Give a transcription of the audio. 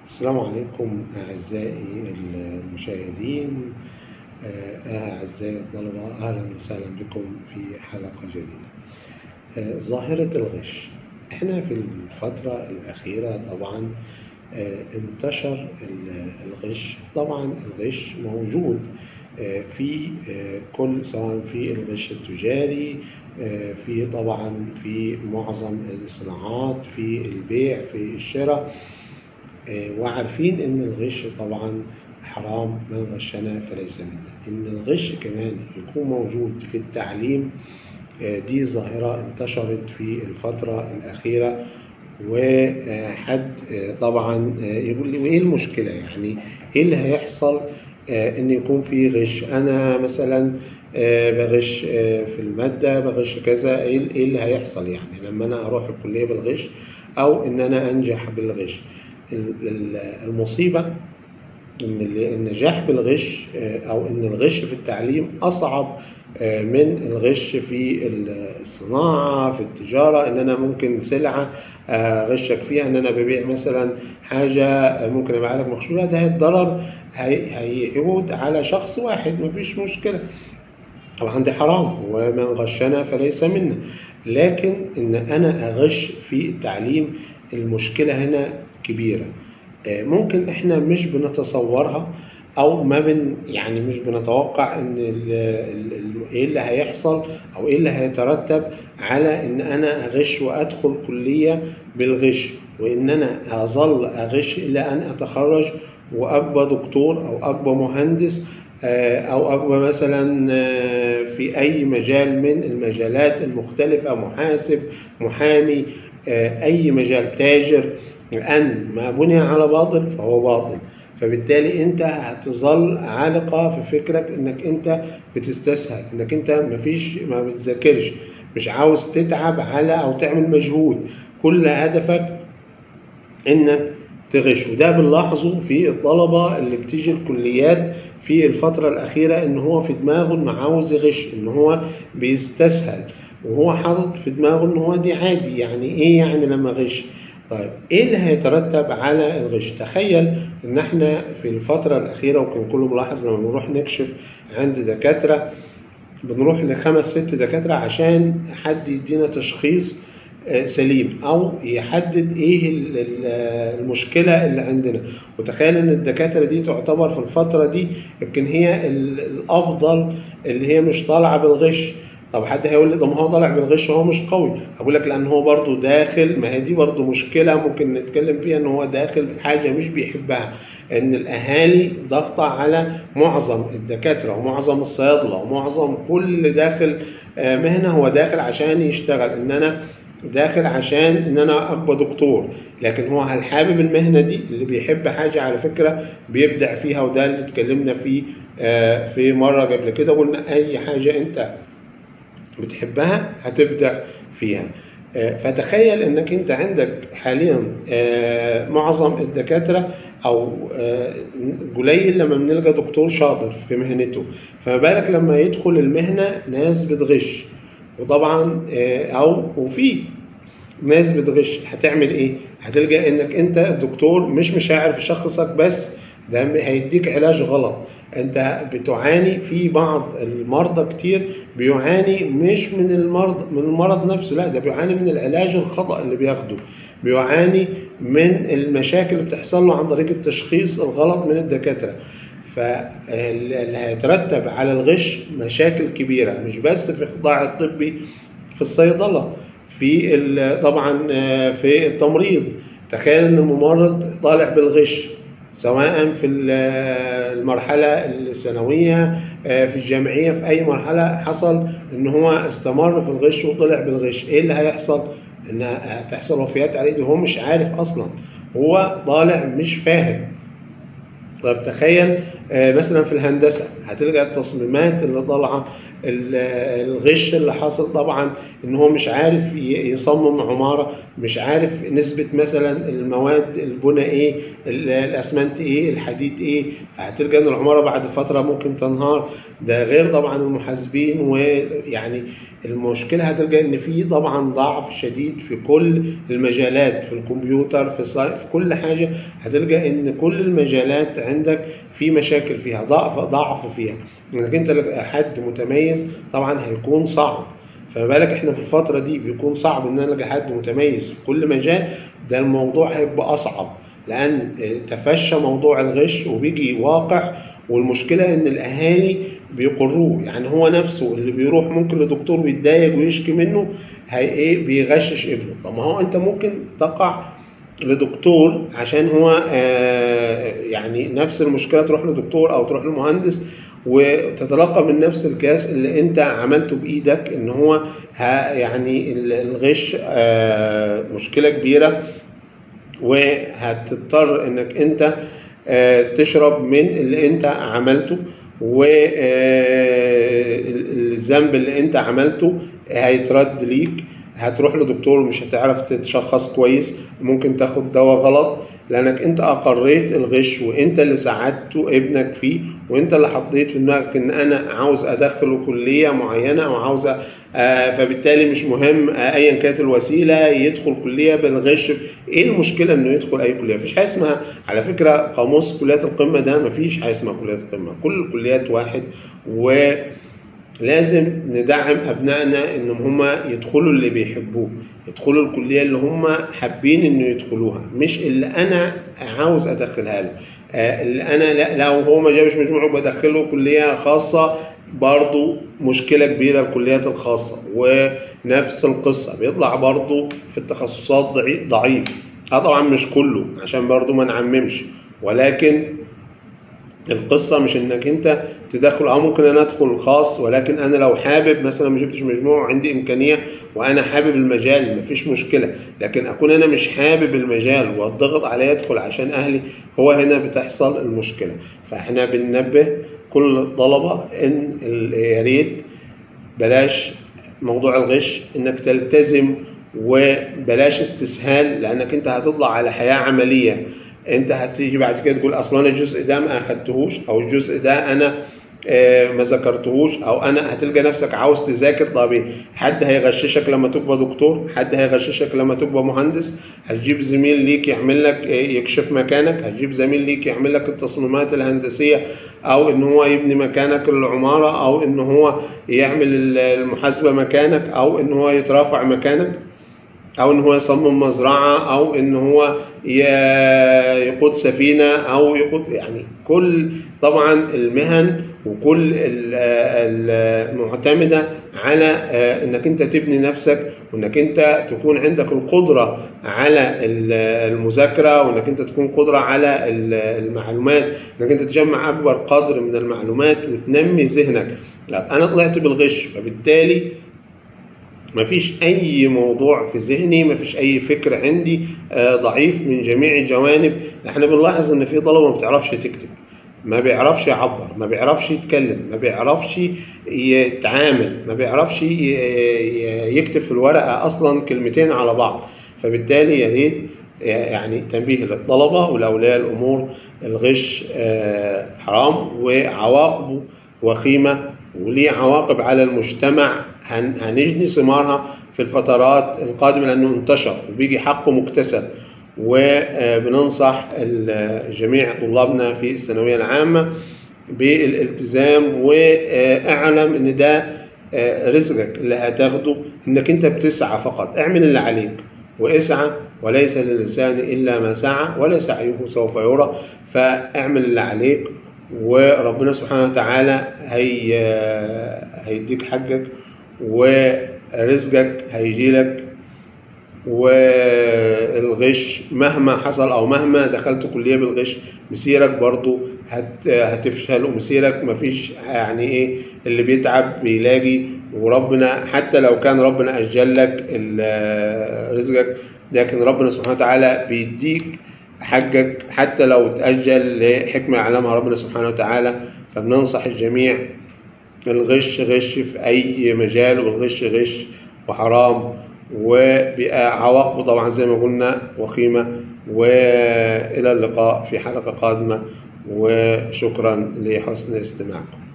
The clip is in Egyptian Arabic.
السلام عليكم أعزائي المشاهدين أعزائي الطلبة أهلا وسهلا بكم في حلقة جديدة ظاهرة الغش احنا في الفترة الأخيرة طبعا انتشر الغش طبعا الغش موجود في كل سواء في الغش التجاري في طبعا في معظم الصناعات في البيع في الشراء وعارفين ان الغش طبعا حرام من غشنا فليس منا ان الغش كمان يكون موجود في التعليم دي ظاهرة انتشرت في الفترة الأخيرة وحد طبعا يقول لي وايه المشكلة يعني ايه اللي هيحصل ان يكون في غش انا مثلا بغش في المادة بغش كذا ايه اللي هيحصل يعني لما انا اروح الكلية بالغش او ان انا انجح بالغش المصيبة ان النجاح بالغش او ان الغش في التعليم اصعب من الغش في الصناعة في التجارة ان انا ممكن سلعة غشك فيها ان انا ببيع مثلا حاجة ممكن ابيع لك مغشوشة ده الضرر هيعود على شخص واحد مفيش مشكلة طبعا دي حرام ومن غشنا فليس منا لكن ان انا اغش في التعليم المشكلة هنا كبيرة ممكن احنا مش بنتصورها او ما بن يعني مش بنتوقع ان ايه اللي هيحصل او ايه اللي هيترتب على ان انا اغش وادخل كليه بالغش وان انا اظل اغش الى ان اتخرج وابقى دكتور او ابقى مهندس او ابقى مثلا في اي مجال من المجالات المختلفه محاسب محامي اي مجال تاجر لان ما بني على باطل فهو باطل فبالتالي انت هتظل عالقه في فكرك انك انت بتستسهل انك انت مفيش ما بتذاكرش مش عاوز تتعب على او تعمل مجهود كل هدفك انك تغش وده بنلاحظه في الطلبة اللي بتيجي الكليات في الفترة الأخيرة إن هو في دماغه إنه عاوز يغش إن هو بيستسهل وهو حاطط في دماغه إن هو دي عادي يعني إيه يعني لما غش طيب ايه اللي هيترتب على الغش تخيل ان احنا في الفترة الاخيرة وكان كله ملاحظ لما بنروح نكشف عند دكاترة بنروح لخمس ست دكاترة عشان حد يدينا تشخيص سليم او يحدد ايه المشكله اللي عندنا وتخيل ان الدكاتره دي تعتبر في الفتره دي يمكن هي الافضل اللي هي مش طالعه بالغش طب حد هيقول لي ده ما هو طالع بالغش وهو مش قوي اقول لك لان هو برضه داخل ما هي دي برضه مشكله ممكن نتكلم فيها ان هو داخل حاجه مش بيحبها ان الاهالي ضاغطه على معظم الدكاتره ومعظم الصيادله ومعظم كل داخل مهنه هو داخل عشان يشتغل ان انا داخل عشان ان انا ابقى دكتور لكن هو هل حابب المهنه دي اللي بيحب حاجه على فكره بيبدع فيها وده اللي اتكلمنا فيه في مره قبل كده قلنا اي حاجه انت بتحبها هتبدع فيها فتخيل انك انت عندك حاليا معظم الدكاتره او قليل لما بنلقى دكتور شاطر في مهنته فما بالك لما يدخل المهنه ناس بتغش وطبعا او وفي ناس بتغش هتعمل ايه؟ هتلقى انك انت الدكتور مش مش عارف يشخصك بس ده هيديك علاج غلط انت بتعاني في بعض المرضى كتير بيعاني مش من المرض من المرض نفسه لا ده بيعاني من العلاج الخطا اللي بياخده بيعاني من المشاكل اللي بتحصل له عن طريق التشخيص الغلط من الدكاتره فاللي هيترتب على الغش مشاكل كبيره مش بس في القطاع الطبي في الصيدله في طبعا في التمريض تخيل ان الممرض طالع بالغش سواء في المرحلة الثانوية في الجامعية في أي مرحلة حصل إن هو استمر في الغش وطلع بالغش إيه اللي هيحصل؟ إن هتحصل وفيات عليه وهو مش عارف أصلا هو طالع مش فاهم طب تخيل آه، مثلا في الهندسه هتلقى التصميمات اللي طالعه ال- الغش اللي حاصل طبعا ان هو مش عارف ي- يصمم عماره مش عارف نسبه مثلا المواد البناء ايه ال- الاسمنت ايه الحديد ايه فهتلقى ان العماره بعد فتره ممكن تنهار ده غير طبعا المحاسبين ويعني المشكله هتلقى ان في طبعا ضعف شديد في كل المجالات في الكمبيوتر في الصي- في كل حاجه هتلقى ان كل المجالات عندك في مشاكل فيها ضعف ضعف فيها انك انت لك حد متميز طبعا هيكون صعب فما بالك احنا في الفتره دي بيكون صعب ان انا الاقي حد متميز في كل مجال ده الموضوع هيبقى اصعب لان تفشى موضوع الغش وبيجي واقع والمشكله ان الاهالي بيقروه يعني هو نفسه اللي بيروح ممكن لدكتور ويتضايق ويشكي منه هي ايه بيغشش ابنه طب ما هو انت ممكن تقع لدكتور عشان هو آه، يعني نفس المشكله تروح لدكتور او تروح لمهندس وتتلقى من نفس الكاس اللي انت عملته بايدك ان هو ها يعني ال- الغش آه، مشكله كبيره وهتضطر انك انت آه، تشرب من اللي انت عملته والذنب اللي انت عملته هيترد ليك هتروح لدكتور مش هتعرف تتشخص كويس ممكن تاخد دواء غلط لانك انت اقريت الغش وانت اللي ساعدته ابنك فيه وانت اللي حطيت في دماغك ان انا عاوز ادخله كليه معينه او عاوز آه فبالتالي مش مهم آه ايا كانت الوسيله يدخل كليه بالغش ايه المشكله انه يدخل اي كليه مفيش حاجه اسمها على فكره قاموس كليات القمه ده مفيش حاجه اسمها كليات القمه كل الكليات واحد و لازم ندعم ابنائنا ان هم يدخلوا اللي بيحبوه يدخلوا الكليه اللي هم حابين انه يدخلوها مش اللي انا عاوز ادخلها له آه، اللي انا لا لو هو ما جابش مجموعه بدخله كليه خاصه برضو مشكله كبيره الكليات الخاصه ونفس القصه بيطلع برضو في التخصصات ضعي- ضعيف اه طبعا مش كله عشان برضو ما نعممش ولكن القصه مش انك انت تدخل اه ممكن انا ادخل خاص ولكن انا لو حابب مثلا ما جبتش مجموع وعندي امكانيه وانا حابب المجال مفيش مشكله لكن اكون انا مش حابب المجال والضغط عليا ادخل عشان اهلي هو هنا بتحصل المشكله فاحنا بننبه كل الطلبه ان ال- يا ريت بلاش موضوع الغش انك تلتزم وبلاش استسهال لانك انت هتطلع على حياه عمليه انت هتيجي بعد كده تقول اصلا انا الجزء ده ما اخدتهوش او الجزء ده انا آه، ما ذكرتهوش او انا هتلقى نفسك عاوز تذاكر طب إيه؟ حد هيغششك لما تبقى دكتور حد هيغششك لما تبقى مهندس هتجيب زميل ليك يعمل لك آه، يكشف مكانك هتجيب زميل ليك يعمل لك التصميمات الهندسيه او ان هو يبني مكانك العماره او ان هو يعمل المحاسبه مكانك او ان هو يترافع مكانك او ان هو يصمم مزرعه او ان هو ي- يقود سفينه او يقود يعني كل طبعا المهن وكل ال- ال- المعتمده على آه، انك انت تبني نفسك وانك انت تكون عندك القدره على ال- المذاكره وانك انت تكون قدره على ال- المعلومات انك انت تجمع اكبر قدر من المعلومات وتنمي ذهنك لا انا طلعت بالغش فبالتالي ما فيش اي موضوع في ذهني ما فيش اي فكر عندي آه، ضعيف من جميع الجوانب احنا بنلاحظ ان في طلبه ما بتعرفش تكتب ما بيعرفش يعبر ما بيعرفش يتكلم ما بيعرفش يتعامل ما بيعرفش ي- ي- يكتب في الورقه اصلا كلمتين على بعض فبالتالي يا ريت يعني تنبيه للطلبه ولاولياء الامور الغش آه، حرام وعواقبه وخيمه وليه عواقب على المجتمع هن- هنجني ثمارها في الفترات القادمه لانه انتشر وبيجي حقه مكتسب وبننصح ال- جميع طلابنا في الثانويه العامه بالالتزام واعلم ان ده آه، رزقك اللي هتاخده انك انت بتسعى فقط اعمل اللي عليك واسعى وليس للإنسان إلا ما سعى ولا سعيه سوف يرى فاعمل اللي عليك وربنا سبحانه وتعالى هي هيديك حقك ورزقك هيجيلك والغش مهما حصل او مهما دخلت كليه بالغش مسيرك برضو هت هتفشل ومسيرك مفيش يعني ايه اللي بيتعب بيلاقي وربنا حتى لو كان ربنا اجل لك ال- رزقك لكن ربنا سبحانه وتعالى بيديك حجك حتى لو تأجل لحكمة يعلمها ربنا سبحانه وتعالى فبننصح الجميع الغش غش في أي مجال والغش غش وحرام وبقى عواقبه طبعا زي ما قلنا وخيمة وإلى اللقاء في حلقة قادمة وشكرا لحسن استماعكم